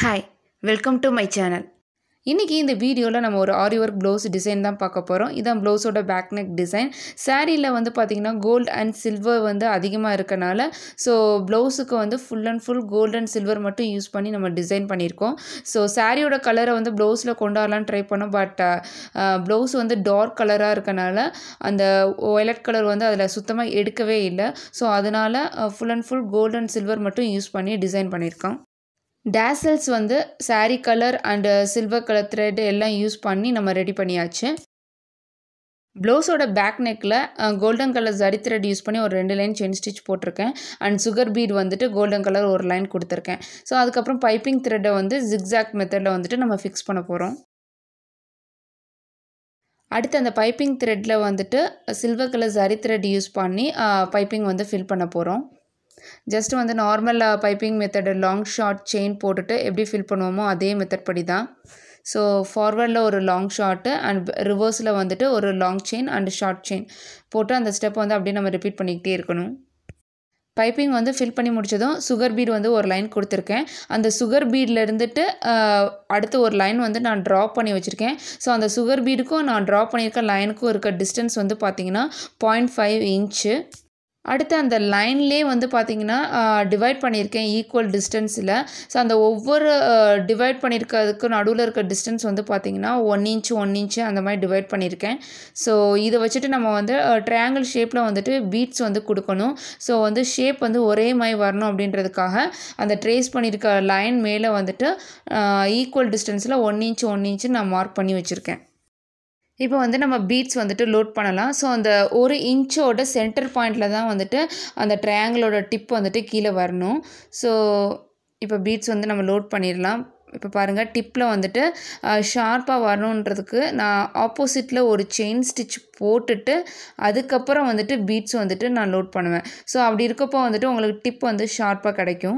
hi welcome to my channel இன்றைக்கி இந்த வீடியோவில் நம்ம ஒரு ஆரி ஒர்க் ப்ளவுஸ் டிசைன் தான் பார்க்க போகிறோம் இதான் ப்ளவுஸோட பேக் நெக் டிசைன் சாரியில் வந்து பார்த்திங்கன்னா கோல்டு அண்ட் சில்வர் வந்து அதிகமாக இருக்கனால ஸோ ப்ளவுஸுக்கு வந்து full and full gold and silver மட்டும் யூஸ் பண்ணி நம்ம டிசைன் பண்ணியிருக்கோம் ஸோ சாரியோட கலரை வந்து ப்ளவுஸில் கொண்டு வரலான்னு ட்ரை பண்ணோம் பட் ப்ளவுஸ் வந்து டார்க் கலராக இருக்கனால அந்த ஒயலட் கலர் வந்து அதில் சுத்தமாக எடுக்கவே இல்லை ஸோ அதனால் full and full gold and silver மட்டும் யூஸ் பண்ணி டிசைன் பண்ணியிருக்கோம் டேசல்ஸ் வந்து sari colour and silver colour thread எல்லாம் யூஸ் பண்ணி நம்ம ரெடி பண்ணியாச்சு ப்ளவுஸோட பேக் நெக்கில் golden colour zari thread use பண்ணி ஒரு ரெண்டு லைன் செயின் ஸ்டிச் போட்டிருக்கேன் அண்ட் சுகர் பீட் வந்துட்டு கோல்டன் கலர் ஒரு லைன் கொடுத்துருக்கேன் ஸோ அதுக்கப்புறம் பைப்பிங் த்ரெட்டை வந்து ஜிக்ஸாக் மெத்தடில் வந்துட்டு நம்ம ஃபிக்ஸ் பண்ண போகிறோம் அடுத்து அந்த பைப்பிங் த்ரெட்டில் வந்துட்டு silver colour zari thread use பண்ணி பைப்பிங் வந்து ஃபில் பண்ண போகிறோம் ஜஸ்ட் வந்து normal piping method long short chain போட்டுட்டு எப்படி ஃபில் பண்ணுவோமோ அதே மெத்தட் படி தான் ஸோ ஃபார்வர்டில் ஒரு லாங் ஷார்ட்டு அண்ட் ரிவர்ஸில் வந்துட்டு ஒரு long chain and short chain போட்டு அந்த ஸ்டெப் வந்து அப்படியே நம்ம ரிப்பீட் பண்ணிக்கிட்டே இருக்கணும் பைப்பிங் வந்து ஃபில் பண்ணி முடித்ததும் சுகர் பீட் வந்து ஒரு லைன் கொடுத்துருக்கேன் அந்த சுகர் பீடில் இருந்துட்டு அடுத்து ஒரு லைன் வந்து நான் ட்ரா பண்ணி வச்சுருக்கேன் ஸோ அந்த சுகர் பீடுக்கும் நான் ட்ரா பண்ணியிருக்க லைனுக்கும் இருக்க டிஸ்டன்ஸ் வந்து பார்த்திங்கன்னா பாயிண்ட் ஃபைவ் இன்ச்சு அடுத்து அந்த லைன்லே வந்து பார்த்திங்கன்னா டிவைட் பண்ணியிருக்கேன் ஈக்குவல் டிஸ்டன்ஸில் ஸோ அந்த ஒவ்வொரு டிவைட் பண்ணியிருக்கிறதுக்கு நடுவில் இருக்க டிஸ்டன்ஸ் வந்து பார்த்திங்கன்னா ஒன் இன்ச் ஒன் இன்ச்சு அந்த மாதிரி டிவைட் பண்ணியிருக்கேன் ஸோ இதை வச்சுட்டு நம்ம வந்து ட்ரையாங்கிள் ஷேப்பில் வந்துட்டு பீட்ஸ் வந்து கொடுக்கணும் ஸோ வந்து ஷேப் வந்து ஒரே மாதிரி வரணும் அப்படின்றதுக்காக அந்த ட்ரேஸ் பண்ணியிருக்க லைன் மேலே வந்துட்டு ஈக்குவல் டிஸ்டன்ஸில் ஒன் இன்ச் ஒன் இன்ச்சு நான் மார்க் பண்ணி வச்சுருக்கேன் இப்போ வந்து நம்ம பீட்ஸ் வந்துட்டு லோட் பண்ணலாம் ஸோ அந்த ஒரு இன்ச்சோட சென்டர் பாயிண்டில் தான் வந்துட்டு அந்த ட்ரையாங்கிளோட டிப் வந்துட்டு கீழே வரணும் ஸோ இப்போ பீட்ஸ் வந்து நம்ம லோட் பண்ணிடலாம் இப்போ பாருங்கள் டிப்பில் வந்துட்டு ஷார்ப்பாக வரணுன்றதுக்கு நான் ஆப்போசிட்டில் ஒரு செயின் ஸ்டிச் போட்டுட்டு அதுக்கப்புறம் வந்துட்டு பீட்ஸ் வந்துட்டு நான் லோட் பண்ணுவேன் ஸோ அப்படி இருக்கப்போ வந்துட்டு உங்களுக்கு டிப் வந்து ஷார்ப்பாக கிடைக்கும்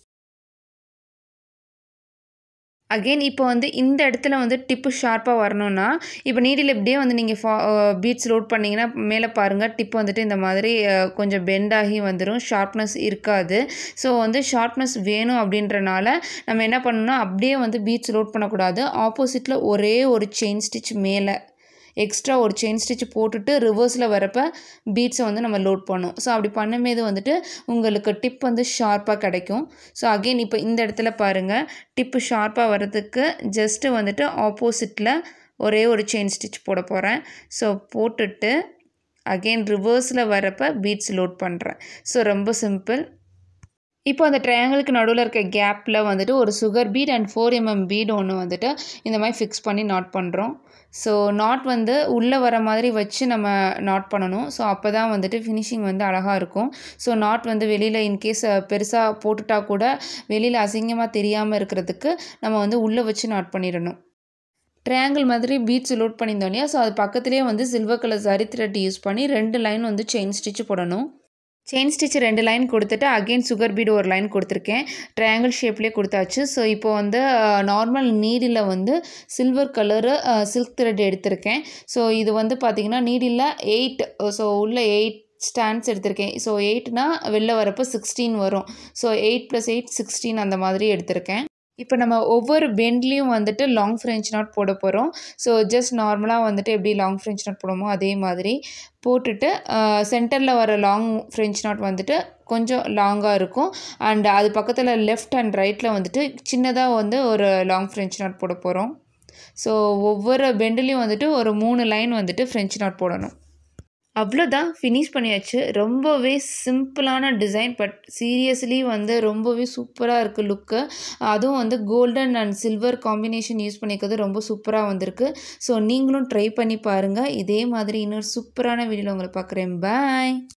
அகெயின் இப்போ வந்து இந்த இடத்துல வந்து டிப்பு ஷார்ப்பாக வரணும்னா இப்போ நீடில் இப்படியே வந்து நீங்கள் ஃபா பீட்ஸ் லோட் பண்ணிங்கன்னா மேலே பாருங்கள் டிப்பு வந்துட்டு இந்த மாதிரி கொஞ்சம் பெண்ட் ஆகி வந்துடும் ஷார்ப்னஸ் இருக்காது ஸோ வந்து ஷார்ப்னஸ் வேணும் அப்படின்றனால நம்ம என்ன பண்ணணும்னா அப்படியே வந்து பீட்ஸ் லோட் பண்ணக்கூடாது ஆப்போசிட்டில் ஒரே ஒரு செயின் ஸ்டிச் மேலே எக்ஸ்ட்ரா ஒரு செயின் ஸ்டிச் போட்டுட்டு ரிவர்ஸில் வரப்போ பீட்ஸை வந்து நம்ம லோட் பண்ணோம் ஸோ அப்படி பண்ணும்போது வந்துட்டு உங்களுக்கு டிப் வந்து ஷார்ப்பாக கிடைக்கும் ஸோ அகெயின் இப்போ இந்த இடத்துல பாருங்கள் டிப்பு ஷார்ப்பாக வர்றதுக்கு ஜஸ்ட்டு வந்துட்டு ஆப்போசிட்டில் ஒரே ஒரு செயின் ஸ்டிச் போட போகிறேன் ஸோ போட்டுட்டு அகெயின் ரிவர்ஸில் வரப்போ பீட்ஸ் லோட் பண்ணுறேன் ஸோ ரொம்ப சிம்பிள் இப்போ அந்த ட்ரையாங்கிளுக்கு நடுவில் இருக்க கேப்பில் வந்துட்டு ஒரு sugar bead and four mm bead ஒன்று வந்துட்டு இந்த மாதிரி ஃபிக்ஸ் பண்ணி நாட் பண்ணுறோம் ஸோ நாட் வந்து உள்ளே வர மாதிரி வச்சு நம்ம நாட் பண்ணணும் ஸோ அப்போ தான் வந்துட்டு ஃபினிஷிங் வந்து அழகாக இருக்கும் ஸோ நாட் வந்து வெளியில் இன்கேஸ் பெருசாக போட்டுட்டா கூட வெளியில் அசிங்கமாக தெரியாமல் இருக்கிறதுக்கு நம்ம வந்து உள்ளே வச்சு நாட் பண்ணிடணும் ட்ரையாங்கிள் மாதிரி பீட்ஸ் லோட் பண்ணியிருந்தோம் இல்லையா ஸோ அது பக்கத்துலேயே வந்து silver colour zari thread use பண்ணி ரெண்டு லைன் வந்து செயின் ஸ்டிச் போடணும் செயின் ஸ்டிச் ரெண்டு லைன் கொடுத்துட்டு அகெயின் சுகர் பீடு ஒரு லைன் கொடுத்துருக்கேன் ட்ரையாங்கிள் ஷேப்லேயே கொடுத்தாச்சு ஸோ இப்போ வந்து நார்மல் நீடில் வந்து சில்வர் கலரு சில்க் த்ரெட் எடுத்திருக்கேன் ஸோ இது வந்து பார்த்திங்கன்னா நீடில் எயிட் ஸோ உள்ள எயிட் ஸ்டாண்ட்ஸ் எடுத்திருக்கேன் ஸோ எயிட்னா வெளில வரப்போ சிக்ஸ்டீன் வரும் so eight plus eight sixteen அந்த மாதிரி எடுத்திருக்கேன் இப்போ நம்ம ஒவ்வொரு பெண்ட்லேயும் வந்துட்டு லாங் ஃப்ரெஞ்ச் நாட் போட போகிறோம் ஸோ ஜஸ்ட் நார்மலாக வந்துட்டு எப்படி லாங் ஃப்ரெஞ்ச் நாட் போடுமோ அதே மாதிரி போட்டுட்டு சென்டரில் வர லாங் ஃப்ரெஞ்ச் நாட் வந்துட்டு கொஞ்சம் லாங்காக இருக்கும் அண்ட் அது பக்கத்தில் லெஃப்ட் அண்ட் ரைட்டில் வந்துட்டு சின்னதாக வந்து ஒரு லாங் ஃப்ரெஞ்ச் நாட் போட போகிறோம் ஸோ ஒவ்வொரு பெண்டுலேயும் வந்துட்டு ஒரு மூணு லைன் வந்துட்டு ஃப்ரெஞ்ச் நாட் போடணும் அவ்வளோதான் ஃபினிஷ் பண்ணியாச்சு ரொம்பவே சிம்பிளான டிசைன் பட் சீரியஸ்லி வந்து ரொம்பவே சூப்பராக இருக்குது லுக்கு அதுவும் வந்து golden and silver combination use பண்ணிக்கிறது ரொம்ப சூப்பராக வந்திருக்கு ஸோ நீங்களும் ட்ரை பண்ணி பாருங்கள் இதே மாதிரி இன்னொரு சூப்பரான வீடியோவில் உங்களை பார்க்குறேன் பாய்